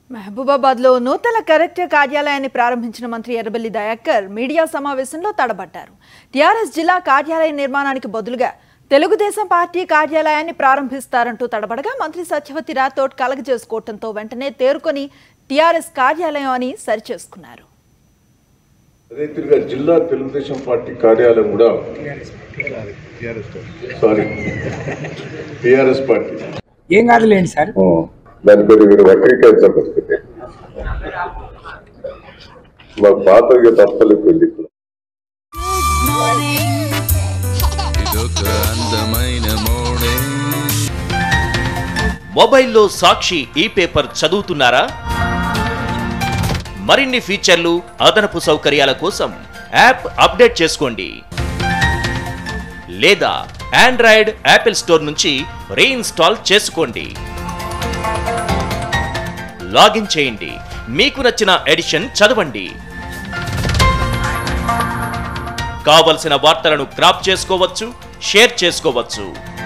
మహబూబాబాద్ లో నూతన కలెక్టర్ కార్యాలయాన్ని ప్రారంభించిన మంత్రి ఎర్రబెల్లి దయాకర్ మీడియా సమావేశంలో తడబడ్డారు టీఆర్ఎస్ జిల్లా కార్యాలయ నిర్మాణానికి బదులుగా తెలుగుదేశం పార్టీ కార్యాలయాన్ని ప్రారంభిస్తారంటూ తడబడగా మంత్రి సత్యవతి రాథోడ్ కలగజేసుకోవడంతో వెంటనే తేరుకొని టీఆర్ఎస్ కార్యాలయం అని సరిచేసుకున్నారు అదే తిరిగా జిల్లా తెలుగుదేశం పార్టీ కార్యాలయం కూడా సారీ టిఆర్ఎస్ పార్టీ ఏం కాదులేండి సార్ దాని పేరు మీరు వక్రీకరించాల్సి వస్తుంది మాకు పాతగా తప్పలేదు పెళ్లి ఇదొక అందమైన మోడే మొబైల్లో సాక్షి ఈ పేపర్ చదువుతున్నారా మరిన్ని ఫీచర్లు అదనపు సౌకర్యాల కోసం యాప్ అప్డేట్ చేసుకోండి లేదా ఆండ్రాయిడ్ యాపిల్ స్టోర్ నుంచి రీఇన్స్టాల్ చేసుకోండి లాగిన్ చేయండి మీకు నచ్చిన ఎడిషన్ చదవండి కావలసిన వార్తలను క్రాప్ చేసుకోవచ్చు షేర్ చేసుకోవచ్చు